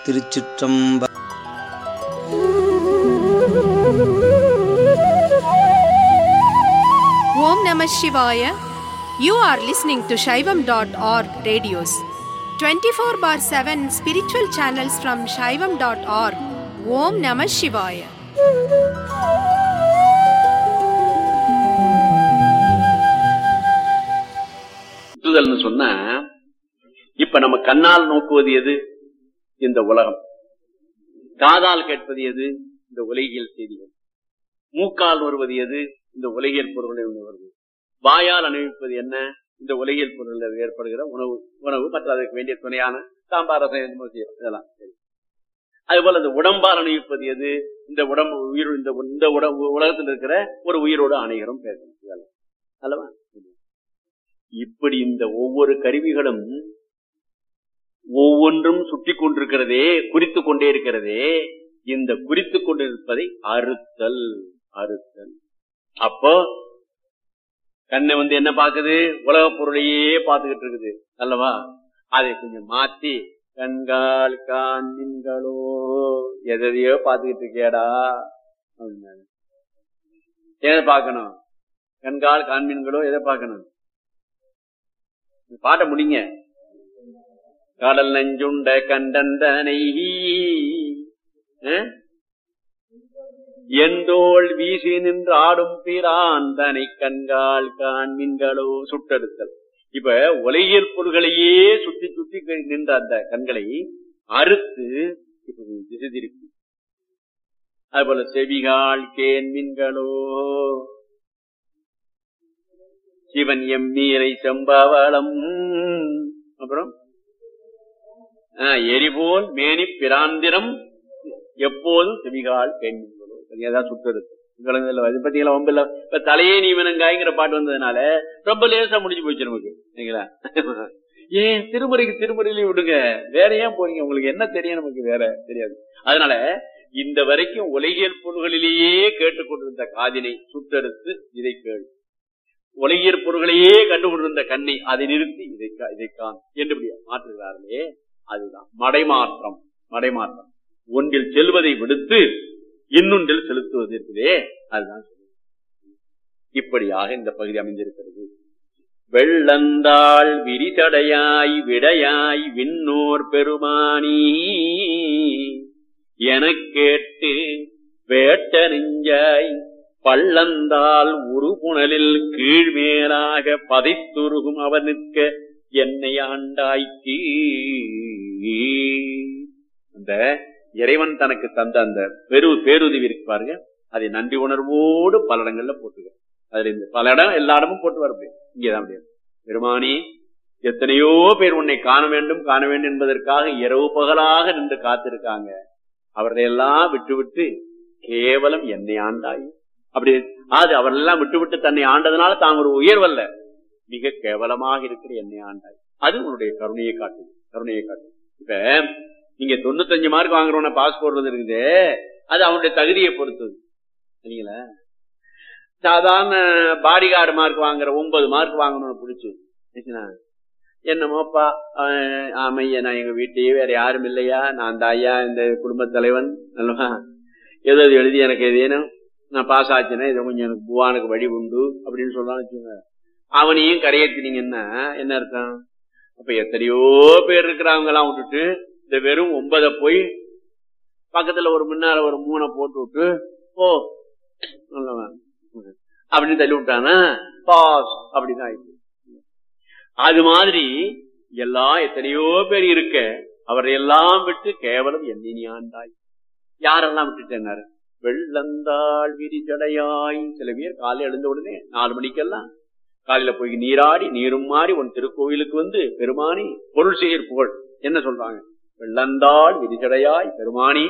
திருச்சிற்றம்ப Om Namah Shivaya. You are listening to Shaivam.org radios. 24 bar 7 spiritual channels from Shaivam.org. Om Namah Shivaya. சுற்றுதல்னு சொன்னா இப்ப நம்ம கண்ணால் நோக்குவது எது இந்த உலகம் காதால் கேட்பது எது இந்த உலகியல் செய்திகள் மூக்கால் வருவது எது இந்த உலகியல் பொருள்களை வருவது வாயால் அணிவிப்பது என்ன இந்த உலகியல் பொருளில் ஏற்படுகிற உணவு உணவு மற்ற அதற்கு வேண்டிய துணையான சாம்பார் ரசம் என்னமோ செய்யறோம். இதெல்லாம் சரி. அதுபோல இந்த உடம்பால் அணிவிப்பது எது இந்த உடம்பு உயிர் இந்த இந்த உடம்பு உலகத்தில் இருக்கிற ஒரு உயிரோடு அணைகிறோம் பேசணும் இதெல்லாம் அல்லவா இப்படி இந்த ஒவ்வொரு கருவிகளும் ஒவ்வொன்றும் சுட்டி கொண்டிருக்கிறதே குறித்து கொண்டே இருக்கிறதே இந்த குறித்து கொண்டிருப்பதை அறுத்தல் அறுத்தல் அப்போ கண்ணை வந்து என்ன பாக்குது உலக பொருளையே பார்த்துக்கிட்டு இருக்குது அல்லவா அதை கொஞ்சம் மாத்தி கண்கால் காண்களோ எதையோ பார்த்துக்கிட்டு இருக்கியாடா அப்படின்னாரு. எதை பார்க்கணும் கண்கால் காண்மீன்களோ எதை பார்க்கணும் பாட்ட முடிங்க கடல் நஞ்சுண்ட கண்டந்தனை அஹ்? எந்தோள் வீசி நின்று ஆடும் பிரான் தனை கண்கால் காண்மீன்களோ சுட்டெடுத்தல் இப்ப உலகியல் பொருள்களையே சுத்தி சுத்தி நின்ற அந்த கண்களை அறுத்து இப்ப திசை திருப்பி அதுபோல செவிகால் கேன்மீன்களோ சிவன் எம்மீரை செம்பவளம் அப்புறம் ஆஹ், எரிபோல் மேனி பிராந்திரம் எப்போதும் செவிகால் கேள்விகளோ ஏதாவது சுட்டு இது பத்தீங்களா ரொம்ப இல்ல இப்ப தலையே நீ வேணுங்காய்ங்கிற பாட்டு வந்ததுனால ரொம்ப லேசா முடிஞ்சு போச்சு நமக்கு சரிங்களா ஏன் திருமுறைக்கு திருமுறையிலையும் விடுங்க வேற ஏன் போறீங்க உங்களுக்கு என்ன தெரியும் நமக்கு வேற தெரியாது அதனால இந்த வரைக்கும் உலகியல் பொருள்களிலேயே கேட்டுக்கொண்டிருந்த காதினை சுட்டெடுத்து இதை கேள் உலகியற் பொருள்களையே கண்டுகொண்டிருந்த கண்ணை அதை நிறுத்தி இதை கா- இதை காண் என்று இப்படி மாற்றுகிறார்களே அதுதான் மடைமாற்றம் மடைமாற்றம் ஒன்றில் செல்வதை விடுத்து இன்னொன்றில் செலுத்துவது இருக்குதே அதுதான் இப்படியாக இந்த பகுதி அமைந்திருக்கிறது வெள்ளந்தாள் விரிதடையாய் விடையாய் விண்ணோர் பெருமானி எனக் கேட்டு வேட்ட நெஞ்சாய் பள்ளந்தால் உருபுணலில் கீழ்மேலாக பதைத்துருகும் அவர் நிற்க என்னை ஆண்டாய்க்கு அந்த இறைவன் தனக்கு தந்த அந்த பெரு பேருதவி இருக்கு பாருங்க அதை நன்றி உணர்வோடு பல இடங்கள்ல போட்டுக்க அதுல இந்த பல இடம் எல்லா இடமும் போட்டு வர முடியும் இங்கேதான் முடியாது பெருமானி எத்தனையோ பேர் உன்னை காண வேண்டும் காண வேண்டும் என்பதற்காக இரவு பகலாக நின்று காத்திருக்காங்க அவர்களையெல்லாம் விட்டு விட்டு கேவலம் என்னை ஆண்டாய் அப்படி அது அவரெல்லாம் விட்டு விட்டு தன்னை ஆண்டதுனால தான் ஒரு உயர்வல்ல மிக கேவலமாக இருக்கிற என்னை ஆண்டாய் அது உன்னுடைய கருணையை காட்டுது கருணையை காட்டுது இப்ப நீங்க தொண்ணூத்தஞ்சு மார்க் வாங்குறவன பாஸ் போடுறது இருக்குது அது அவனுடைய தகுதியை பொறுத்தது சரிங்களா சாதாரண பாடி கார்டு மார்க் வாங்குற ஒன்பது மார்க் வாங்கணும்னு பிடிச்சு சரிங்களா? என்னமோப்பா அஹ், ஆமையா நான் எங்க வீட்டையே வேற யாரும் இல்லையா நான் தாயா இந்த குடும்ப தலைவன் அல்லவா ஏதோ இது எழுதி எனக்கு ஏதேனும் நான் பாஸ் ஆச்சுன்னா இதை கொஞ்சம் எனக்கு புவானுக்கு வழி உண்டு அப்படின்னு சொல்லலாம்னு வச்சுக்கோங்க அவனையும் கரையேற்றினீங்கன்னா என்ன அர்த்தம் அப்ப எத்தனையோ பேர் இருக்கிறவங்க எல்லாம் விட்டுட்டு இந்த வெறும் ஒன்பதை போய் பக்கத்துல ஒரு முன்னால ஒரு மூணை போட்டு விட்டு ஓ நல்லவன் அப்படின்னு தள்ளி விட்டானா பாஸ் அப்படிதான் ஆயிடுச்சு அது மாதிரி எல்லாம் எத்தனையோ பேர் இருக்க அவரை எல்லாம் விட்டு கேவலம் என்னை ஆண்டாய் யாரெல்லாம் விட்டுட்டேன்னாரு வெள்ளந்தாள் விரிச்சடையாய் சில பேர் காலையில எழுந்த உடனே நாலு மணிக்கெல்லாம் காலையில போய் நீராடி நீரும் மாறி உன் திருக்கோயிலுக்கு வந்து பெருமானி பொருள் செய்யற் புகழ் என்ன சொல்றாங்க வெள்ளந்தாள் விரிச்சடையாய் பெருமானி